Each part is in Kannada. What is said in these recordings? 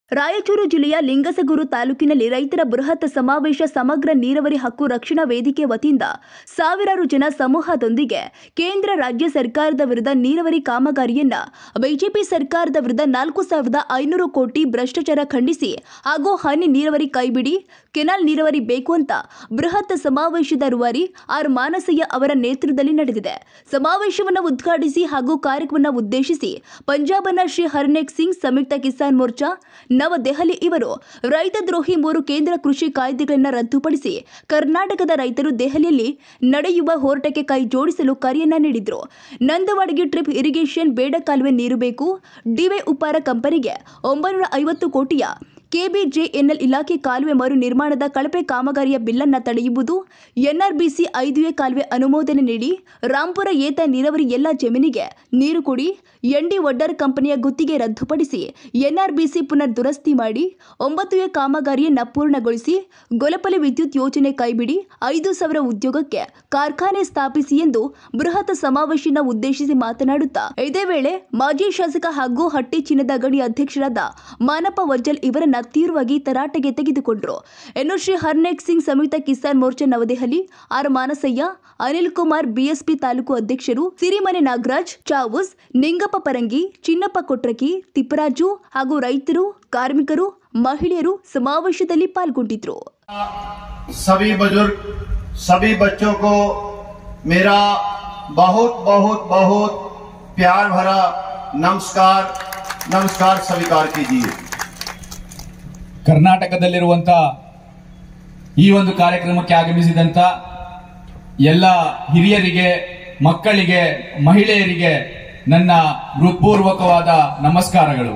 ರಾಯಚೂರು ಜಿಲ್ಲೆಯ ಲಿಂಗಸಗೂರು ತಾಲೂಕಿನಲ್ಲಿ ರೈತರ ಬೃಹತ್ ಸಮಾವೇಶ ಸಮಗ್ರ ನೀರಾವರಿ ಹಕ್ಕು ರಕ್ಷಣಾ ವೇದಿಕೆ ವತಿಯಿಂದ ಸಾವಿರಾರು ಜನ ಸಮೂಹದೊಂದಿಗೆ ಕೇಂದ್ರ ರಾಜ್ಯ ಸರ್ಕಾರದ ವಿರುದ್ಧ ನೀರಾವರಿ ಕಾಮಗಾರಿಯನ್ನ ಬಿಜೆಪಿ ಸರ್ಕಾರದ ವಿರುದ್ಧ ನಾಲ್ಕು ಸಾವಿರದ ಐನೂರು ಕೋಟಿ ಭ್ರಷ್ಟಾಚಾರ ಖಂಡಿಸಿ ಹಾಗೂ ಹನಿ ನೀರಾವರಿ ಕೈಬಿಡಿ ಕೆನಾಲ್ ನೀರಾವರಿ ಬೇಕು ಅಂತ ಬೃಹತ್ ಸಮಾವೇಶದ ರೂವಾರಿ ಆರ್ ಮಾನಸಯ್ಯ ಅವರ ನೇತೃತ್ವದಲ್ಲಿ ನಡೆದಿದೆ ಸಮಾವೇಶವನ್ನು ಉದ್ಘಾಟಿಸಿ ಹಾಗೂ ಕಾರ್ಯಕ್ರಮವನ್ನು ಉದ್ದೇಶಿಸಿ ಪಂಜಾಬ್ನ ಶ್ರೀ ಹರ್ನೇಕ್ ಸಿಂಗ್ ಸಂಯುಕ್ತ ಕಿಸಾನ್ ಮೋರ್ಚಾ ನವದೆಹಲಿ ಇವರು ರೈತ ದ್ರೋಹಿ ಮೂರು ಕೇಂದ್ರ ಕೃಷಿ ಕಾಯ್ದೆಗಳನ್ನು ರದ್ದುಪಡಿಸಿ ಕರ್ನಾಟಕದ ರೈತರು ದೆಹಲಿಯಲ್ಲಿ ನಡೆಯುವ ಹೋರಾಟಕ್ಕೆ ಕೈ ಜೋಡಿಸಲು ಕರೆಯನ್ನ ನೀಡಿದ್ರು ನಂದವಾಡಿಗೆ ಟ್ರಿಪ್ ಇರಿಗೇಷನ್ ಬೇಡ ಕಾಲುವೆ ನೀರು ಬೇಕು ಡಿವೈ ಉಪ್ಪಾರ ಕಂಪನಿಗೆ ಒಂಬೈನೂರ ಐವತ್ತು ಕೋಟಿಯ ಕೆಬಿಜೆಎನ್ಎಲ್ ಇಲಾಖೆ ಕಾಲುವೆ ಮರು ನಿರ್ಮಾಣದ ಕಳಪೆ ಕಾಮಗಾರಿಯ ಬಿಲ್ಲನ್ನ ತಡೆಯುವುದು ಎನ್ಆರ್ಬಿಸಿ ಐದು ಎ ಕಾಲುವೆ ಅನುಮೋದನೆ ನೀಡಿ ರಾಂಪುರ ಏತ ನೀರಾವರಿ ಎಲ್ಲ ಜಮೀನಿಗೆ ನೀರು ಕೊಡಿ ಎನ್ಡಿ ಒಡ್ಡರ್ ಕಂಪನಿಯ ಗುತ್ತಿಗೆ ರದ್ದುಪಡಿಸಿ ಎನ್ಆರ್ಬಿಸಿ ಪುನರ್ ದುರಸ್ತಿ ಮಾಡಿ ಒಂಬತ್ತು ಎ ಕಾಮಗಾರಿಯನ್ನ ಪೂರ್ಣಗೊಳಿಸಿ ಗೊಲಪಲೆ ವಿದ್ಯುತ್ ಯೋಜನೆ ಕೈಬಿಡಿ ಐದು ಸಾವಿರ ಉದ್ಯೋಗಕ್ಕೆ ಕಾರ್ಖಾನೆ ಸ್ಥಾಪಿಸಿ ಎಂದು ಬೃಹತ್ ಸಮಾವೇಶನ ಉದ್ದೇಶಿಸಿ ಮಾತನಾಡುತ್ತಾ ಇದೇ ವೇಳೆ ಮಾಜಿ ಶಾಸಕ ಹಾಗೂ ಹಟ್ಟಿ ಚಿನ್ನದ ಗಣಿ ಅಧ್ಯಕ್ಷರಾದ ಮಾನಪ್ಪ ವಜ್ಜಲ್ ಇವರನ್ನ ತೀವ್ರವಾಗಿ ತರಾಟೆಗೆ ತೆಗೆದುಕೊಂಡ್ರು ಇನ್ನು ಶ್ರೀ ಹರ್ನೇಕ್ ಸಿಂಗ್ ಸಂಯುಕ್ತ ಕಿಸಾನ್ ಮೋರ್ಚಾ ನವದೆಹಲಿ ಆರ್ ಮಾನಸಯ್ಯ ಅನಿಲ್ ಕುಮಾರ್ ಬಿಎಸ್ಪಿ ತಾಲೂಕು ಅಧ್ಯಕ್ಷರು ಸಿರಿಮನೆ ನಾಗರಾಜ್ ಚಾವುಸ್ ನಿಂಗಪ್ಪ ಪರಂಗಿ ಚಿನ್ನಪ್ಪ ಕೊಟ್ರಕಿ ತಿಪ್ಪರಾಜು ಹಾಗೂ ರೈತರು ಕಾರ್ಮಿಕರು ಮಹಿಳೆಯರು ಸಮಾವೇಶದಲ್ಲಿ ಪಾಲ್ಗೊಂಡಿದ್ರು सभी बुजुर्ग सभी बच्चों को मेरा बहुत बहुत बहुत प्यार भरा नमस्कार नमस्कार स्वीकार कीजिए ಕರ್ನಾಟಕದಲ್ಲಿರುವಂತ ಈ ಒಂದು ಕಾರ್ಯಕ್ರಮಕ್ಕೆ ಆಗಮಿಸಿದಂತ ಎಲ್ಲ ಹಿರಿಯರಿಗೆ ಮಕ್ಕಳಿಗೆ ಮಹಿಳೆಯರಿಗೆ ನನ್ನ ಹೃತ್ಪೂರ್ವಕವಾದ ನಮಸ್ಕಾರಗಳು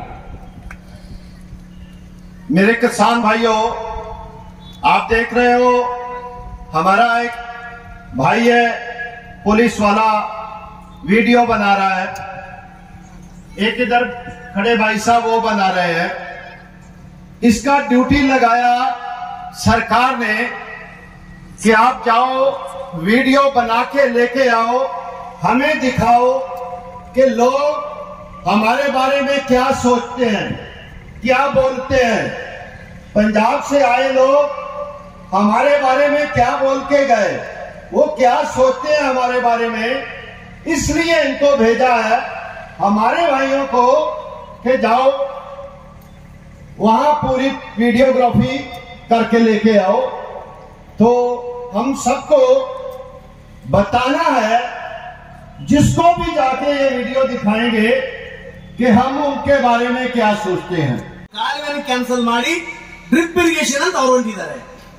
मेरे किसान भाइयों आप देख रहे हो हमारा एक भाई है पुलिस वाला वीडियो बना रहा है एक इधर खड़े भाई साहब वो बना रहे हैं इसका ड्यूटी लगाया सरकार ने कि आप जाओ वीडियो बना के लेके आओ हमें दिखाओ कि लोग हमारे बारे में क्या सोचते हैं क्या बोलते हैं पंजाब से आए लोग हमारे बारे में क्या बोल के गए वो क्या सोचते हैं हमारे बारे में इसलिए इनको भेजा है हमारे भाइयों को कि जाओ वहां पूरी वीडियोग्राफी करके लेके आओ तो हम सबको बताना है जिसको भी जाके ये वीडियो दिखाएंगे कि हम उनके बारे में क्या सोचते हैं ಕಾಲುವೆನ ಕ್ಯಾನ್ಸಲ್ ಮಾಡಿ ಡ್ರಿಪ್ ಇರಿಗೇಷನ್ ಅಂತ ಅವ್ರು ಹೊಂಟಿದ್ದಾರೆ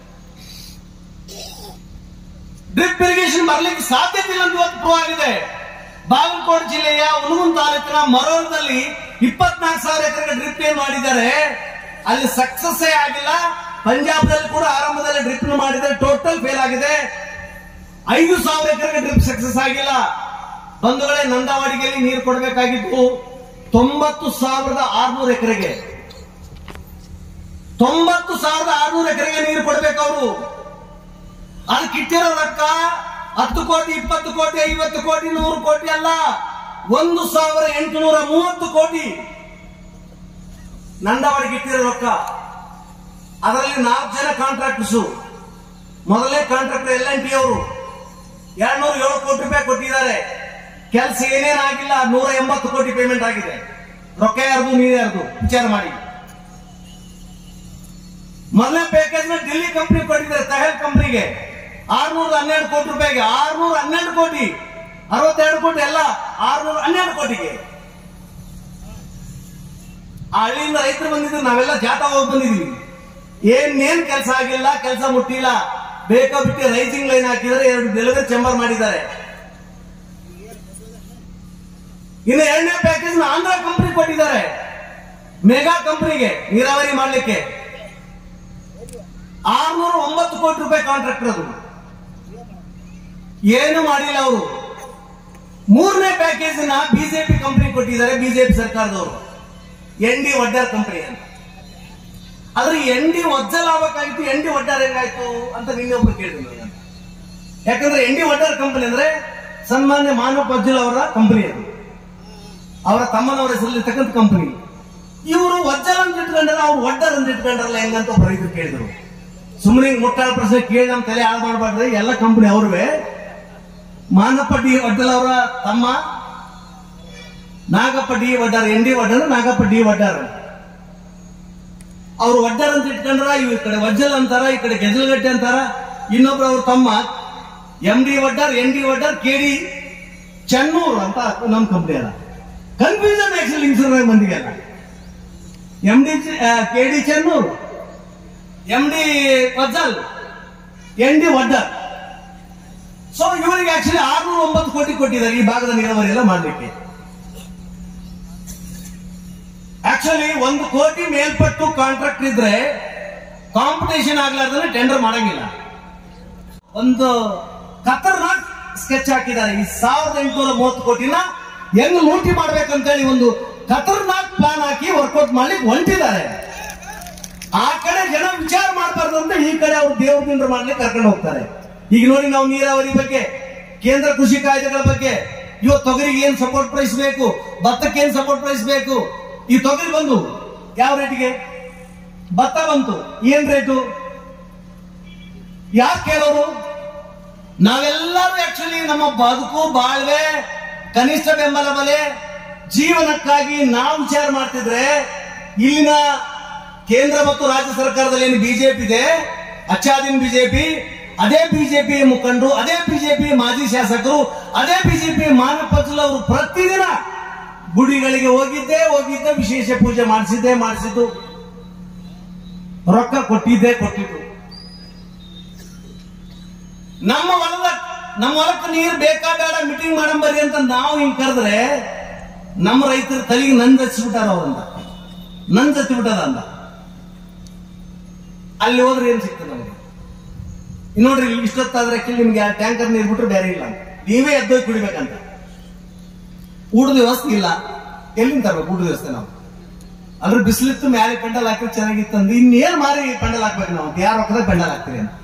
ಡ್ರಿಪ್ ಇರಿಗೇಷನ್ ಬರ್ಲಿಕ್ಕೆ ಸಾಧ್ಯತೆ ಇಲ್ಲ ಅಂತ ಇವತ್ತು ಪ್ರೂವ್ ಆಗಿದೆ ಬಾಗಲಕೋಟೆ ಜಿಲ್ಲೆಯ ಹುಣಗುನ್ ತಾಲೂಕಿನ ಮರೋರದಲ್ಲಿ ಇಪ್ಪತ್ನಾಲ್ಕು ಸಾವಿರ ಎಕರೆಗೆ ಡ್ರಿಪ್ ಏನ್ ಮಾಡಿದ್ದಾರೆ ಅಲ್ಲಿ ಸಕ್ಸಸ್ ಆಗಿಲ್ಲ ಪಂಜಾಬ್ನಲ್ಲಿ ಕೂಡ ಆರಂಭದಲ್ಲಿ ಡ್ರಿಪ್ ಮಾಡಿದ್ದಾರೆ ಟೋಟಲ್ ಫೇಲ್ ಆಗಿದೆ ಐದು ಸಾವಿರ ಎಕರೆಗೆ ಡ್ರಿಪ್ ಸಕ್ಸಸ್ ಆಗಿಲ್ಲ ಬಂಧುಗಳೇ ನಂದಾವಾಡಿಗೆಯಲ್ಲಿ ನೀರು ಕೊಡಬೇಕಾಗಿತ್ತು ತೊಂಬತ್ತು ಸಾವಿರದ ಆರ್ನೂರು ಎಕರೆಗೆ ತೊಂಬತ್ತು ಸಾವಿರದ ಆರ್ನೂರು ಎಕರೆಗೆ ನೀರು ಕೊಡ್ಬೇಕು ಅವರು ಅದಕ್ಕೆ ಇಟ್ಟಿರೋ ರೊಕ್ಕ ಹತ್ತು ಕೋಟಿ ಇಪ್ಪತ್ತು ಕೋಟಿ ಐವತ್ತು ಕೋಟಿ ನೂರು ಕೋಟಿ ಅಲ್ಲ ಒಂದು ಸಾವಿರ ಎಂಟುನೂರ ಮೂವತ್ತು ಕೋಟಿ ನಂದವಾಡಿಗೆ ಇಟ್ಟಿರೋ ರೊಕ್ಕ ಅದರಲ್ಲಿ ನಾಲ್ಕು ಜನ ಕಾಂಟ್ರಾಕ್ಟರ್ಸು ಮೊದಲನೇ ಕಾಂಟ್ರಾಕ್ಟರ್ ಎಲ್ ಎನ್ ಟಿ ಅವರು ಎರಡ್ನೂರ ಏಳು ಕೋಟಿ ರೂಪಾಯಿ ಕೊಟ್ಟಿದ್ದಾರೆ ಕೆಲಸ ಏನೇನಾಗಿಲ್ಲ ನೂರ ಎಂಬತ್ತು ಕೋಟಿ ಪೇಮೆಂಟ್ ಆಗಿದೆ ರೊಕ್ಕ ಯಾರ್ದು ನೀರು ಯಾರ್ದು ವಿಚಾರ ಮಾಡಿ ಮೊದಲನೇ ಪ್ಯಾಕೇಜ್ ನ ಡೆಲ್ಲಿ ಕಂಪನಿ ಕೊಟ್ಟಿದ್ದಾರೆ ತಹಲ್ ಕಂಪನಿಗೆ ಆರ್ನೂರ ಹನ್ನೆರಡು ಕೋಟಿ ರೂಪಾಯಿಗೆ ಆರ್ನೂರ ಹನ್ನೆರಡು ಕೋಟಿ ಅರವತ್ತೆರಡು ಕೋಟಿ ಎಲ್ಲ ಆರ್ನೂರ ಹನ್ನೆರಡು ಕೋಟಿಗೆ ಆ ಹಳ್ಳಿಯಿಂದ ರೈತರು ಬಂದಿದ್ರು ನಾವೆಲ್ಲ ಜಾತಾ ಹೋಗಿ ಬಂದಿದ್ವಿ ಏನೇನ್ ಕೆಲಸ ಆಗಿಲ್ಲ ಕೆಲಸ ಮುಟ್ಟಿಲ್ಲ ಬೇಕೋ ಬಿಟ್ಟು ರೈಸಿಂಗ್ ಲೈನ್ ಹಾಕಿದರೆ ಎರಡು ಡೆಲಿವರಿ ಚೇಂಬರ್ ಮಾಡಿದ್ದಾರೆ ಇನ್ನು ಎರಡನೇ ಪ್ಯಾಕೇಜ್ ಆಂಧ್ರ ಕಂಪನಿ ಕೊಟ್ಟಿದ್ದಾರೆ ಮೆಗಾ ಕಂಪನಿಗೆ ನೀರಾವರಿ ಮಾಡಲಿಕ್ಕೆ ಆರ್ನೂರ ಒಂಬತ್ತು ಕೋಟಿ ರೂಪಾಯಿ ಕಾಂಟ್ರಾಕ್ಟರ್ ಅದು ಏನು ಮಾಡಿಲ್ಲ ಅವರು ಮೂರನೇ ಪ್ಯಾಕೇಜ್ ನ ಬಿಜೆಪಿ ಕಂಪನಿ ಕೊಟ್ಟಿದ್ದಾರೆ ಬಿಜೆಪಿ ಸರ್ಕಾರದವರು ಎನ್ ಡಿ ಒಡ್ಡರ್ ಕಂಪನಿ ಅಂತ ಆದ್ರೆ ಎನ್ ಡಿ ಒಜ್ಜಲ್ ಆಗ್ಬೇಕಾಗಿತ್ತು ಎನ್ ಡಿ ಒಡ್ಡರ್ ಹೆಂಗಾಯ್ತು ಅಂತ ನಿನ್ನೆ ಒಬ್ರು ಕೇಳಿದ್ರು ನಾನು. ಯಾಕಂದ್ರೆ ಎನ್ ಡಿ ಒಡ್ಡರ್ ಕಂಪನಿ ಅಂದ್ರೆ ಸನ್ಮಾನ್ಯ ಮಾನವ ಪಜ್ಜಲ್ ಅವರ ಕಂಪನಿ ಅದು ಅವರ ತಮ್ಮನವರ ಹೆಸರಲ್ಲಿರ್ತಕ್ಕಂಥ ಕಂಪನಿ ಇವರು ವಜ್ಜಲ್ ಅಂತ ಇಟ್ಕೊಂಡ್ರೆ ಅವ್ರು ಒಡ್ಡರ್ ಅಂತ ಇಟ್ಕೊಂಡ್ರಲ್ಲ ಹೆಂಗಂತ ಒಬ್ಬ ರೈತರು ಕೇಳಿದ್ರು ಸುಮ್ಮನೆ ಮುಟ್ಟಾಳ ಪ್ರಶ್ನೆ ಕೇಳಿ ನಮ್ಮ ತಲೆ ಹಾಳು ಮಾಡಬಾರ್ದು ಎಲ್ಲ ಕಂಪನಿ ಅವ್ರವೇ ಮಾನಪ್ಪ ಡಿ ವಡ್ಡಲ್ ಅವರ ತಮ್ಮ Nagappa D Vaddar N D Vaddar Nagappa D Vaddar ಅವ್ರು ವಡ್ಡರ್ ಅಂತ ಇಟ್ಕೊಂಡ್ರ ಇವ್ ಈ ಕಡೆ ವಜ್ಜಲ್ ಅಂತಾರ ಈ ಕಡೆ ಗೆಜಲ್ಗಟ್ಟೆ ಅಂತಾರ ಇನ್ನೊಬ್ರು ಅವ್ರ ತಮ್ಮ M D Vaddar N D Vaddar K D Chennur ಅಂತ ನಮ್ಮ ಕಂಪ್ನಿ ಅಲ್ಲ ಕನ್ಫ್ಯೂಷನ್ ಆಕ್ಚುಲಿ ಇನ್ಸೂರೆನ್ಸ್ ಮಂದಿಗೆಲ್ಲ M D K D Chennur M D Vajjal N D Vaddar so ಇವರಿಗೆ ಆಕ್ಚುಲಿ ಆರ್ನೂರ ಒಂಬತ್ತು ಕೋಟಿ ಕೊಟ್ಟಿದ್ದಾರೆ ಈ ಭಾಗದ ನೀರಾವರಿ ಎಲ್ಲ ಮಾಡಲಿಕ್ಕೆ ಆಕ್ಚುಲಿ ಒಂದು ಕೋಟಿ ಮೇಲ್ಪಟ್ಟು ಕಾಂಟ್ರಾಕ್ಟ್ ಇದ್ರೆ ಕಾಂಪಿಟೇಷನ್ ಆಗ್ಲಾರ್ದ್ರೆ ಟೆಂಡರ್ ಮಾಡಂಗಿಲ್ಲ ಒಂದು ಖತರ್ನಾಕ್ ಸ್ಕೆಚ್ ಹಾಕಿದ್ದಾರೆ ಈ ಸಾವಿರದ ಎಂಟುನೂರ ಮೂವತ್ತು ಕೋಟಿನ ಹೆಂಗ್ ಲೂಟಿ ಮಾಡ್ಬೇಕಂತೇಳಿ ಒಂದು ಖತರ್ನಾಕ್ ಪ್ಲಾನ್ ಹಾಕಿ ವರ್ಕೌಟ್ ಮಾಡ್ಲಿಕ್ಕೆ ಹೊಂಟಿದ್ದಾರೆ ಆ ಕಡೆ ಜನ ವಿಚಾರ ಮಾಡಬಾರ್ದು ಅಂತ ಈ ಕಡೆ ಅವ್ರು ದೇವ್ರ ದಿಂಡ್ರು ಮಾಡ್ಲಿಕ್ಕೆ ಕರ್ಕೊಂಡು ಹೋಗ್ತಾರೆ ಈಗ ನೋಡಿ ನಾವು ನೀರಾವರಿ ಬಗ್ಗೆ ಕೇಂದ್ರ ಕೃಷಿ ಕಾಯ್ದೆಗಳ ಬಗ್ಗೆ ಇವತ್ತು ತೊಗರಿಗೆ ಏನ್ ಸಪೋರ್ಟ್ ಪ್ರೈಸ್ ಬೇಕು ಭತ್ತಕ್ಕೆ ಏನ್ ಸಪೋರ್ಟ್ ಪ್ರೈಸ್ ಬೇಕು ಈ ತೊಗರಿ ಬಂದು ಯಾವ ರೇಟಿಗೆ ಭತ್ತ ಬಂತು ಏನ್ ರೇಟು ಯಾಕೆ ಕೇಳೋರು ನಾವೆಲ್ಲರೂ ಆಕ್ಚುಲಿ ನಮ್ಮ ಬದುಕು ಬಾಳ್ವೆ ಕನಿಷ್ಠ ಬೆಂಬಲ ಬೆಲೆ ಜೀವನಕ್ಕಾಗಿ ನಾವು ವಿಚಾರ ಮಾಡ್ತಿದ್ರೆ ಇಲ್ಲಿನ ಕೇಂದ್ರ ಮತ್ತು ರಾಜ್ಯ ಸರ್ಕಾರದಲ್ಲಿ ಏನು ಬಿಜೆಪಿ ಇದೆ ಅಚ್ಚಾದಿನ ಬಿಜೆಪಿ ಅದೇ ಬಿಜೆಪಿ ಮುಖಂಡರು ಅದೇ ಬಿಜೆಪಿ ಮಾಜಿ ಶಾಸಕರು ಅದೇ ಬಿಜೆಪಿ ಮಾನಪಚಲ್ ಅವರು ಪ್ರತಿದಿನ ಗುಡಿಗಳಿಗೆ ಹೋಗಿದ್ದೆ ಹೋಗಿದ್ದೆ ವಿಶೇಷ ಪೂಜೆ ಮಾಡಿಸಿದ್ದೆ ಮಾಡಿಸಿದ್ದು ರೊಕ್ಕ ಕೊಟ್ಟಿದ್ದೆ ಕೊಟ್ಟಿದ್ದು ನಮ್ಮ ಹೊಲದ ನಮ್ಮ ಹೊಲಕ್ಕೆ ನೀರು ಬೇಕಾ ಬೇಡ ಮೀಟಿಂಗ್ ಮಾಡಂಬರಿ ಅಂತ ನಾವು ಹಿಂಗ್ ಕರೆದ್ರೆ ನಮ್ಮ ರೈತರ ತಲೆಗೆ ನಂದ್ ಹಚ್ಚಿಬಿಟ್ಟಾರ ಅವ್ರಂತ ನಂದ್ ಹಚ್ಚಿಬಿಟ್ಟದ ಅಂತ ಅಲ್ಲಿ ಹೋದ್ರೆ ಏನ್ ಸಿಗ್ತದೆ ನಮಗೆ ಇನ್ನು ನೋಡ್ರಿ ಇಲ್ಲಿ ಇಷ್ಟೊತ್ತಾದ್ರೆ ಆಕ್ಚುಲಿ ನಿಮ್ಗೆ ಆ ಟ್ಯಾಂಕರ್ ನೀರು ಬಿಟ್ರೆ ಬೇರೆ ಇಲ್ಲ ಅಂತ. ನೀವೇ ಎದ್ದೋಗಿ ಕುಡಿಬೇಕಂತ ಊಟದ ವ್ಯವಸ್ಥೆ ಇಲ್ಲ ಎಲ್ಲಿಂದ ತರ್ಬೇಕು ಊಟದ ವ್ಯವಸ್ಥೆ ನಾವು ಅಂದ್ರೆ ಬಿಸಿಲಿತ್ತು ಮ್ಯಾಲೆ ಪೆಂಡಲ್ ಹಾಕಿದ್ರೆ ಚೆನ್ನಾಗಿತ್ತು ಅಂದ್ರೆ ಇನ್ನೇನ್ ಮಾರಿ ಪೆಂಡಲ್ ಹಾಕ್ಬೇಕು ನಾವು ಯಾರ ರೊಕ್ಕದಾಗ ಪೆಂಡಲ್ ಹಾಕ್ತೀರಿ ಅಂತ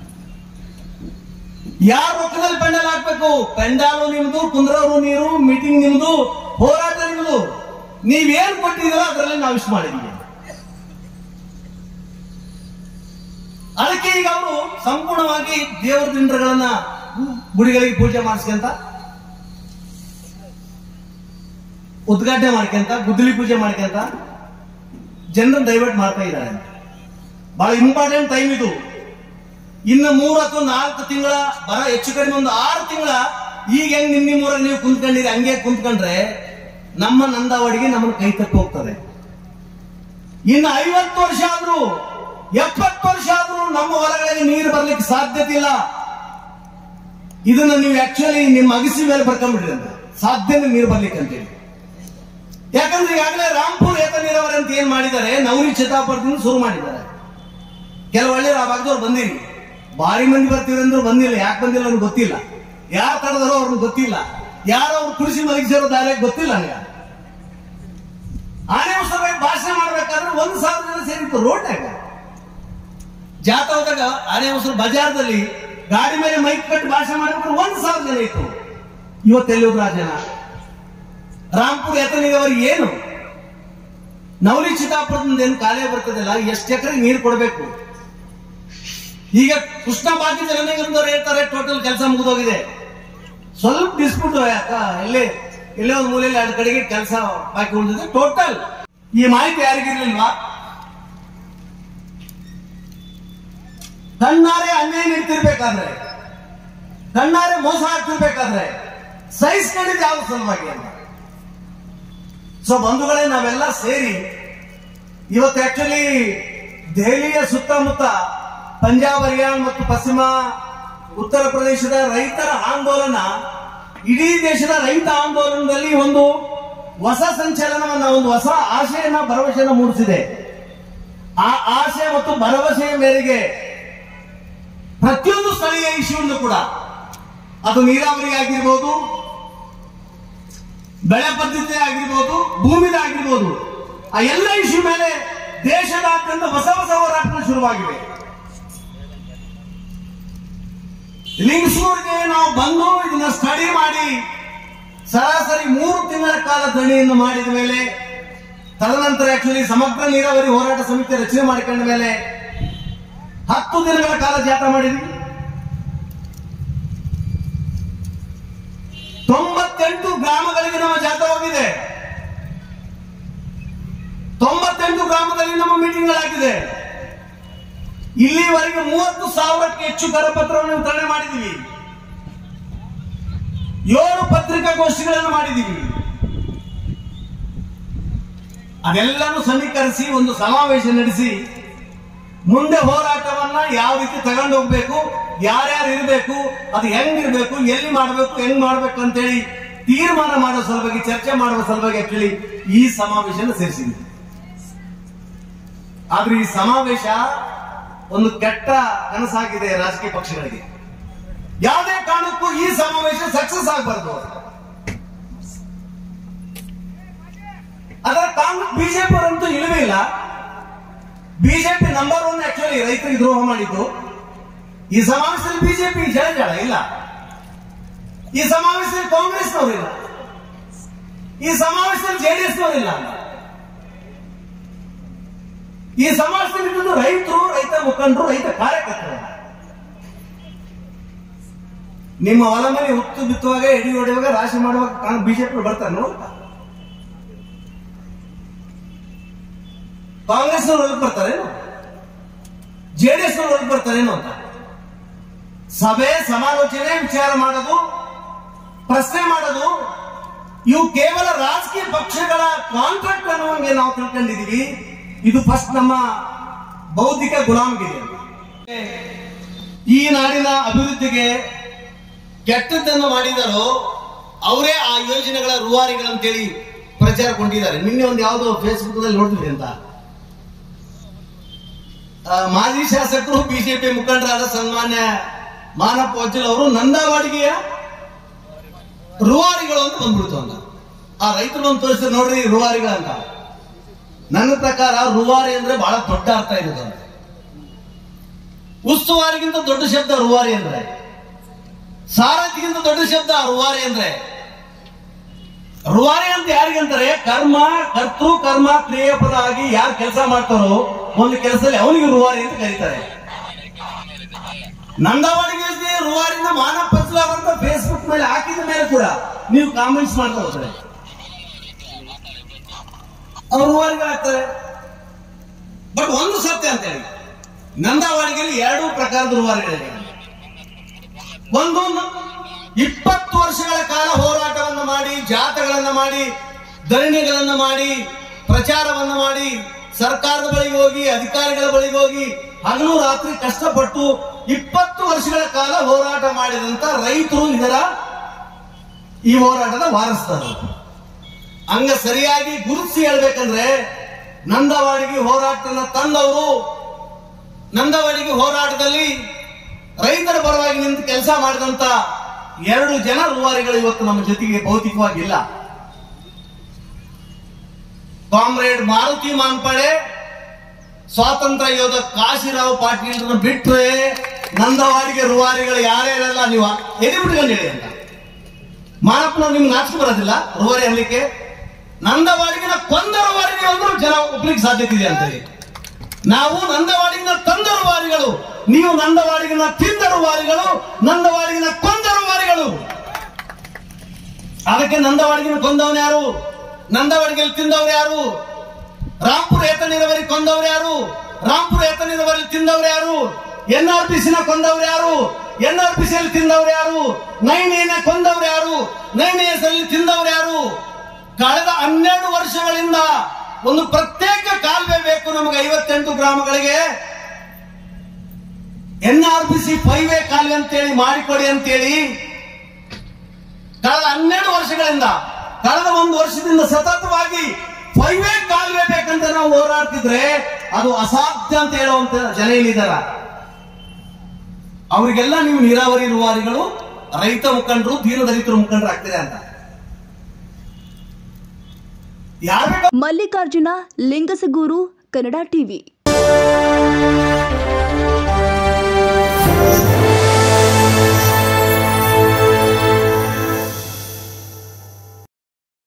ಯಾರ ರೊಕ್ಕದಲ್ಲಿ ಪೆಂಡಲ್ ಹಾಕ್ಬೇಕು ಪೆಂಡಾಲು ನಿಮ್ದು ಕುಂದ್ರವರು ನೀರು ಮೀಟಿಂಗ್ ನಿಮ್ದು ಹೋರಾಟ ನಿಮ್ದು ನೀವೇನ್ ಕೊಟ್ಟಿದ್ದೀರೋ ಅದರಲ್ಲಿ ನಾವು ಇಷ್ಟು ಮಾಡಿದೀವಿ ಅದಕ್ಕೆ ಈಗ ಅವರು ಸಂಪೂರ್ಣವಾಗಿ ದೇವರ ದಿಂಡ್ರಗಳನ್ನ ಗುಡಿಗಳಿಗೆ ಪೂಜೆ ಮಾಡಿಸ್ಕೊಂತ ಉದ್ಘಾಟನೆ ಮಾಡ್ಕೊಂತ ಗುದ್ದಲಿ ಪೂಜೆ ಮಾಡ್ಕೊಂತ ಜನರನ್ನ ಡೈವರ್ಟ್ ಮಾಡ್ತಾ ಇದ್ದಾರೆ ಬಹಳ ಇಂಪಾರ್ಟೆಂಟ್ ಟೈಮ್ ಇದು ಇನ್ನು ಮೂರು ಅಥವಾ ನಾಲ್ಕು ತಿಂಗಳ ಬರ ಹೆಚ್ಚು ಕಡಿಮೆ ಒಂದು ಆರು ತಿಂಗಳ ಈಗ ಹೆಂಗ್ ನಿಮ್ ನಿಮ್ಮೂರಾಗ ನೀವು ಕುಂತ್ಕೊಂಡಿರಿ ಹಂಗೆ ಕುಂತ್ಕೊಂಡ್ರೆ ನಮ್ಮ ನಂದಾವಡಿಗೆ ನಮ್ಮನ್ನ ಕೈ ತಪ್ಪಿ ಹೋಗ್ತದೆ ಇನ್ನು ಐವತ್ತು ವರ್ಷ ಆದ್ರೂ ಎಪ್ಪತ್ತು ವರ್ಷ ಆದ್ರೂ ನಮ್ಮ ಹೊಲಗಳಿಗೆ ನೀರು ಬರ್ಲಿಕ್ಕೆ ಸಾಧ್ಯತೆ ಇಲ್ಲ ಇದನ್ನ ನೀವು ಆಕ್ಚುಲಿ ನಿಮ್ಮ ಅಗಸಿ ಮೇಲೆ ಬರ್ಕೊಂಡ್ಬಿಡ್ರಿ ಅಂತ ಸಾಧ್ಯನೇ ನೀರು ಬರ್ಲಿಕ್ಕೆ ಅಂತೇಳಿ ಯಾಕಂದ್ರೆ ಈಗಾಗಲೇ ರಾಂಪುರ್ ಏತ ನೀರಾವರಿ ಅಂತ ಏನ್ ಮಾಡಿದ್ದಾರೆ ನವರಿ ಚಿತ್ತಾಪುರದಿಂದ ಶುರು ಮಾಡಿದ್ದಾರೆ ಕೆಲವು ಹಳ್ಳಿಯರು ಆ ಭಾಗದವ್ರು ಬಂದಿರಿ ಭಾರಿ ಮಂದಿ ಬರ್ತೀವಿ ಅಂದ್ರು ಬಂದಿಲ್ಲ ಯಾಕೆ ಬಂದಿಲ್ಲ ಅನ್ನೋದು ಗೊತ್ತಿಲ್ಲ ಯಾರು ತಡೆದಾರೋ ಅವ್ರಿಗೆ ಗೊತ್ತಿಲ್ಲ ಯಾರು ಅವ್ರು ಕುಡಿಸಿ ಮಲಗಿಸಿರೋ ದಾರಿ ಗೊತ್ತಿಲ್ಲ ನನಗೆ ಆನೆ ಉತ್ಸವಕ್ಕೆ ಭಾಷಣ ಮಾಡ್ಬೇಕಾದ್ರೆ ಒಂದು ಸಾವಿರ ಜನ ಸೇರಿತ್ತು ರೋಡ್ನಾಗ ಜಾತ ಹೋದಾಗ ಆನೆ ಉತ್ಸವ ಬಜಾರ್ದಲ್ಲಿ ಗಾಡಿ ಮೇಲೆ ಮೈಕ್ ಕಟ್ಟಿ ಭಾಷಣ ಮಾಡ್ಬೇಕಾದ್ರೆ ಒಂದು ಸಾವಿರ ಜನ ಇತ್ತು ಇವತ್ತೆಲ್ಲಿ ಹೋದ್ರು ಆ ಜನ ರಾಂಪುರ ಎತ್ತ ನೀರಾವರಿ ಏನು ನವಲಿ ಚಿತ್ತಾಪುರದಿಂದ ಏನು ಕಾಲೇ ಬರ್ತದಿಲ್ಲ ಎಷ್ಟು ಎಕರೆ ನೀರು ಕೊಡಬೇಕು ಈಗ ಕೃಷ್ಣ ಬಾಕಿ ಜನನಿಗಂದವ್ರು ಹೇಳ್ತಾರೆ ಟೋಟಲ್ ಕೆಲಸ ಮುಗಿದೋಗಿದೆ ಸ್ವಲ್ಪ ಡಿಸ್ಪ್ಯೂಟ್ ಯಾಕ ಎಲ್ಲೇ ಎಲ್ಲೇ ಒಂದು ಮೂಲೆಯಲ್ಲಿ ಎರಡು ಕಡೆಗೆ ಕೆಲಸ ಬಾಕಿ ಉಳಿದಿದೆ ಟೋಟಲ್ ಈ ಮಾಹಿತಿ ಯಾರಿಗಿರ್ಲಿಲ್ವಾ ಕಣ್ಣಾರೆ ಅನ್ಯಾಯ ನಿಂತಿರ್ಬೇಕಾದ್ರೆ ಕಣ್ಣಾರೆ ಮೋಸ ಆಗ್ತಿರ್ಬೇಕಾದ್ರೆ ಸಹಿಸ್ಕೊಂಡಿದ್ದು ಯಾವ ಸಲುವಾಗಿ ಅಂತ ಸೊ ಬಂಧುಗಳೇ ನಾವೆಲ್ಲ ಸೇರಿ ಇವತ್ತು ಆಕ್ಚುಲಿ ದೆಹಲಿಯ ಸುತ್ತಮುತ್ತ ಪಂಜಾಬ್ ಹರಿಯಾಣ ಮತ್ತು ಪಶ್ಚಿಮ ಉತ್ತರ ಪ್ರದೇಶದ ರೈತರ ಆಂದೋಲನ ಇಡೀ ದೇಶದ ರೈತ ಆಂದೋಲನದಲ್ಲಿ ಒಂದು ಹೊಸ ಸಂಚಲನವನ್ನ ಒಂದು ಹೊಸ ಆಶೆಯನ್ನ ಭರವಸೆಯನ್ನ ಮೂಡಿಸಿದೆ ಆ ಆಶೆ ಮತ್ತು ಭರವಸೆಯ ಮೇರೆಗೆ ಪ್ರತಿಯೊಂದು ಸ್ಥಳೀಯ ಇಶ್ಯೂವನ್ನು ಕೂಡ ಅದು ನೀರಾವರಿ ಆಗಿರ್ಬೋದು ಬೆಳೆ ಪದ್ಧತಿ ಆಗಿರ್ಬೋದು ಭೂಮಿದ ಆಗಿರ್ಬೋದು ಆ ಎಲ್ಲ ಇಶ್ಯೂ ಮೇಲೆ ದೇಶದಾದ್ಯಂತ ಹೊಸ ಹೊಸ ಹೋರಾಟಗಳು ಶುರುವಾಗಿವೆ ಲಿಂಗ್ಸೂರ್ಗೆ ನಾವು ಬಂದು ಇದನ್ನ ಸ್ಟಡಿ ಮಾಡಿ ಸರಾಸರಿ ಮೂರು ತಿಂಗಳ ಕಾಲ ಧಣಿಯನ್ನು ಮಾಡಿದ ಮೇಲೆ ತದನಂತರ ಆಕ್ಚುಲಿ ಸಮಗ್ರ ನೀರಾವರಿ ಹೋರಾಟ ಸಮಿತಿ ರಚನೆ ಮಾಡಿಕೊಂಡ ಮೇಲೆ ಹತ್ತು ದಿನಗಳ ಕಾಲ ಜಾಥಾ ಮಾಡಿದ್ವಿ ತೊಂಬತ್ತೆಂಟು ಗ್ರಾಮಗಳಿಗೆ ನಮ್ಮ ಜಾಥಾ ಹೋಗಿದೆ ತೊಂಬತ್ತೆಂಟು ಗ್ರಾಮದಲ್ಲಿ ನಮ್ಮ ಮೀಟಿಂಗ್ಗಳಾಗಿದೆ ಇಲ್ಲಿವರೆಗೆ ಮೂವತ್ತು ಸಾವಿರಕ್ಕೆ ಹೆಚ್ಚು ಕರಪತ್ರವನ್ನು ವಿತರಣೆ ಮಾಡಿದ್ದೀವಿ ಏಳು ಪತ್ರಿಕಾಗೋಷ್ಠಿಗಳನ್ನು ಮಾಡಿದ್ದೀವಿ ಅದೆಲ್ಲನೂ ಸಮೀಕರಿಸಿ ಒಂದು ಸಮಾವೇಶ ನಡೆಸಿ ಮುಂದೆ ಹೋರಾಟವನ್ನ ಯಾವ ರೀತಿ ತಗೊಂಡು ಹೋಗ್ಬೇಕು ಯಾರ್ಯಾರು ಇರಬೇಕು ಅದು ಹೆಂಗಿರ್ಬೇಕು ಎಲ್ಲಿ ಮಾಡಬೇಕು ಹೆಂಗ್ ಮಾಡ್ಬೇಕು ಅಂತೇಳಿ ತೀರ್ಮಾನ ಮಾಡೋ ಸಲುವಾಗಿ ಚರ್ಚೆ ಮಾಡುವ ಸಲುವಾಗಿ ಆಕ್ಚುಲಿ ಈ ಸಮಾವೇಶನ ಸೇರಿಸಿದ್ವಿ ಆದ್ರೆ ಈ ಸಮಾವೇಶ ಒಂದು ಕೆಟ್ಟ ಕನಸಾಗಿದೆ ರಾಜಕೀಯ ಪಕ್ಷಗಳಿಗೆ ಯಾವುದೇ ಕಾರಣಕ್ಕೂ ಈ ಸಮಾವೇಶ ಸಕ್ಸಸ್ ಆಗಬಾರ್ದು ಅದರ ಕಾಂಗ್ರೆಸ್ ಬಿಜೆಪಿ ಅವರಂತೂ ಇಲ್ಲವೇ ಇಲ್ಲ ಬಿಜೆಪಿ ನಂಬರ್ ಒನ್ ಆಕ್ಚುಲಿ ರೈತರಿಗೆ ದ್ರೋಹ ಮಾಡಿದ್ದು ಈ ಸಮಾವೇಶದಲ್ಲಿ ಬಿಜೆಪಿ ಜಳ ಜಳ ಇಲ್ಲ ಈ ಸಮಾವೇಶದಲ್ಲಿ ಕಾಂಗ್ರೆಸ್ನವರಿಲ್ಲ ಈ ಸಮಾವೇಶದಲ್ಲಿ ಜೆಡಿಎಸ್ನವರಿಲ್ಲ ಈ ಸಮಾವೇಶದಲ್ಲಿ ಇದ್ದುದು ರೈತರು ರೈತ ಮುಖಂಡರು ರೈತ ಕಾರ್ಯಕರ್ತರು ನಿಮ್ಮ ಹೊಲ ಮನೆ ಹುತ್ತು ಬಿತ್ತುವಾಗ ಎಡಿ ಹೊಡೆಯುವಾಗ ರಾಶಿ ಮಾಡುವಾಗ ಬಿಜೆಪಿ ಬರ್ತಾರೆ ನೋಡ್ತಾ ಕಾಂಗ್ರೆಸ್ನವ್ರು ಹೊರಗೆ ಬರ್ತಾರೇನು ಜೆಡಿಎಸ್ ಹೊರಗೆ ಬರ್ತಾರೇನು ಅಂತ ಸಭೆ ಸಮಾಲೋಚನೆ ವಿಚಾರ ಮಾಡೋದು ಪ್ರಶ್ನೆ ಮಾಡೋದು ಇವು ಕೇವಲ ರಾಜಕೀಯ ಪಕ್ಷಗಳ ಕಾಂಟ್ರಾಕ್ಟ್ ಅನ್ನುವಂಗೆ ನಾವು ತಿಳ್ಕೊಂಡಿದೀವಿ ಇದು ಫಸ್ಟ್ ನಮ್ಮ ಬೌದ್ಧಿಕ ಗುಲಾಮಗಿರಿ ಈ ನಾಡಿನ ಅಭಿವೃದ್ಧಿಗೆ ಕೆಟ್ಟದ್ದನ್ನು ಮಾಡಿದರೋ ಅವರೇ ಆ ಯೋಜನೆಗಳ ರೂವಾರಿಗಳಂತೇಳಿ ಪ್ರಚಾರ ಕೊಂಡಿದ್ದಾರೆ ನಿನ್ನೆ ಒಂದು ಯಾವುದೋ ಫೇಸ್ಬುಕ್ ನಲ್ಲಿ ನೋಡ್ತಿದ್ರಿ ಅಂತ ಆ, ಮಾಜಿ ಶಾಸಕರು ಬಿಜೆಪಿ ಮುಖಂಡರಾದ ಸನ್ಮಾನ್ಯ ಮಾನಪ್ಪ ವಜ್ಜಲ್ ಅವರು ನಂದಾವಾಡಿಗೆಯ ರೂವಾರಿಗಳು ಅಂತ ಬಂದ್ಬಿಡ್ತು ಅಂತ ಆ ರೈತರು ಒಂದು ತೋರಿಸ್ತಾರೆ ನೋಡ್ರಿ ರೂವಾರಿಗಳಂತ ನನ್ನ ಪ್ರಕಾರ ರೂವಾರಿ ಅಂದ್ರೆ ಬಹಳ ದೊಡ್ಡ ಅರ್ಥ ಇರೋದು ಅಂತ ಉಸ್ತುವಾರಿಗಿಂತ ದೊಡ್ಡ ಶಬ್ದ ರೂವಾರಿ ಅಂದ್ರೆ ಸಾರಥಿಗಿಂತ ದೊಡ್ಡ ಶಬ್ದ ರೂವಾರಿ ಅಂದ್ರೆ ರೂವಾರಿ ಅಂತ ಯಾರಿಗಂತಾರೆ ಕರ್ಮ ಕರ್ತೃ ಕರ್ಮ ಕ್ರಿಯೆ ಪದ ಆಗಿ ಯಾರು ಕೆಲಸ ಮಾಡ್ತಾರೋ ಒಂದು ಕೆಲಸದಲ್ಲಿ ಅವನಿಗೆ ರೂವಾರಿ ಅಂತ ಕರೀತಾರೆ ನಂದವಾಡಿಗೆ ರೂವಾರಿನ ಮಾನವ ಪಚ್ಚಲಾರ್ ಅಂತ ಫೇಸ್ಬುಕ್ ಮೇಲೆ ಹಾಕಿದ ಮೇಲೆ ಕೂಡ ನೀವು ಕಾಮೆಂಟ್ಸ್ ಮಾಡ್ತಾ ಹೋಗ್ತಾರೆ ಅವ್ರು ರೂವಾರಿಗಳಾಗ್ತಾರೆ ಬಟ್ ಒಂದು ಸತ್ಯ ಅಂತ ಹೇಳಿ ನಂದವಾಡಿಗೆಯಲ್ಲಿ ಎರಡು ಪ್ರಕಾರದ ರೂವಾರಿಗಳಿವೆ ಒಂದು ಇಪ್ಪತ್ತು ವರ್ಷಗಳ ಕಾಲ ಹೋರಾಟವನ್ನು ಮಾಡಿ ಜಾಥಾಗಳನ್ನ ಮಾಡಿ ಧರಣಿಗಳನ್ನ ಮಾಡಿ ಪ್ರಚಾರವನ್ನ ಮಾಡಿ ಸರ್ಕಾರದ ಬಳಿಗೆ ಹೋಗಿ ಅಧಿಕಾರಿಗಳ ಬಳಿಗೆ ಹೋಗಿ ಹಗಲು ರಾತ್ರಿ ಕಷ್ಟಪಟ್ಟು ಇಪ್ಪತ್ತು ವರ್ಷಗಳ ಕಾಲ ಹೋರಾಟ ಮಾಡಿದಂತ ರೈತರು ಇದರ ಈ ಹೋರಾಟದ ವಾರಸ್ದಾರರು ಹಂಗ ಸರಿಯಾಗಿ ಗುರುತಿಸಿ ಹೇಳ್ಬೇಕಂದ್ರೆ ನಂದವಾಡಿಗೆ ಹೋರಾಟನ ತಂದವರು ನಂದವಾಡಿಗೆ ಹೋರಾಟದಲ್ಲಿ ರೈತರ ಪರವಾಗಿ ನಿಂತು ಕೆಲಸ ಮಾಡಿದಂತ ಎರಡು ಜನ ರೂವಾರಿಗಳು ಇವತ್ತು ನಮ್ಮ ಜೊತೆಗೆ ಭೌತಿಕವಾಗಿಲ್ಲ ಕಾಮ್ರೇಡ್ ಮಾರುತಿ ಮಾನ್ಪಡೆ ಸ್ವಾತಂತ್ರ್ಯ ಯೋಧ ಕಾಶಿರಾವ್ ಪಾಟೀಲ್ ಬಿಟ್ರೆ ನಂದವಾಡಿಗೆ ರೂವಾರಿಗಳು ಯಾರ್ಯಾರೆಲ್ಲ ನೀವು ಎದೆ ಬಿಟ್ಕೊಂಡು ಹೇಳಿ ಅಂತ ಮಾನಪ್ಪನವ್ರು ನಿಮ್ಗೆ ನಾಚಿಕೆ ಬರೋದಿಲ್ಲ ರೂವಾರಿ ಅನ್ಲಿಕ್ಕೆ ನಂದವಾಡಿಗಿನ ಕೊಂದ ರೂವಾರಿಗೆ ಅಂದ್ರೂ ಜನ ಒಪ್ಲಿಕ್ಕೆ ಸಾಧ್ಯತೆ ಇದೆ ಅಂತೇಳಿ ನಾವು ನಂದವಾಡಿಗಿನ ತಂದ ರೂವಾರಿಗಳು ನೀವು ನಂದವಾಡಿಗಿನ ತಿಂದ ರೂವಾರಿಗಳು ನಂದವಾಡಿಗಿನ ಕೊಂದ ರೂವಾರಿಗಳು ಅದಕ್ಕೆ ನಂದವಾಡಿಗಿನ ಕೊಂದವನು ಯಾರು ನಂದವಾಡಿಗೆಲ್ಲಿ ತಿಂದವ್ರು ಯಾರು ರಾಂಪುರ ಏತ ನೀರಾವರಿ ಕೊಂದವ್ರು ಯಾರು ರಾಂಪುರ ಏತ ನೀರಾವರಿ ತಿಂದವ್ರು ಯಾರು ಎನ್ ಆರ್ ಪಿ ಸಿನ ಕೊಂದವ್ರು ಯಾರು ಎನ್ ಆರ್ ಪಿ ಸಿಯಲ್ಲಿ ತಿಂದವ್ರು ಯಾರು ನೈನ್ ಎನ ಕೊಂದವ್ರು ಯಾರು ನೈನ್ ಎಸ್ ಅಲ್ಲಿ ತಿಂದವ್ರು ಯಾರು ಕಳೆದ ಹನ್ನೆರಡು ವರ್ಷಗಳಿಂದ ಒಂದು ಪ್ರತ್ಯೇಕ ಕಾಲುವೆ ಬೇಕು ನಮಗೆ ಐವತ್ತೆಂಟು ಗ್ರಾಮಗಳಿಗೆ N R P C five way ಕಾಲುವೆ ಅಂತೇಳಿ ಮಾಡಿಕೊಡಿ ಅಂತೇಳಿ ಕಳೆದ ಹನ್ನೆರಡು ವರ್ಷಗಳಿಂದ ಕಳೆದ ಒಂದು ವರ್ಷದಿಂದ ಸತತವಾಗಿ ಫೈವ್ ವೇ ಕಾಲುವೆ ಬೇಕಂತ ನಾವು ಹೋರಾಡ್ತಿದ್ರೆ ಅದು ಅಸಾಧ್ಯ ಅಂತ ಹೇಳುವಂತ ಜನ ಇಲ್ಲಿದ್ದಾರ ಅವರಿಗೆಲ್ಲ ನೀವು ನೀರಾವರಿ ರೂವಾರಿಗಳು ರೈತ ಮುಖಂಡರು ದೀನದಲಿತರ ಮುಖಂಡರು ಆಗ್ತೀರಾ ಅಂತ ಯಾರು ಮಲ್ಲಿಕಾರ್ಜುನ ಲಿಂಗಸಗೂರು ಕನ್ನಡ ಟಿವಿ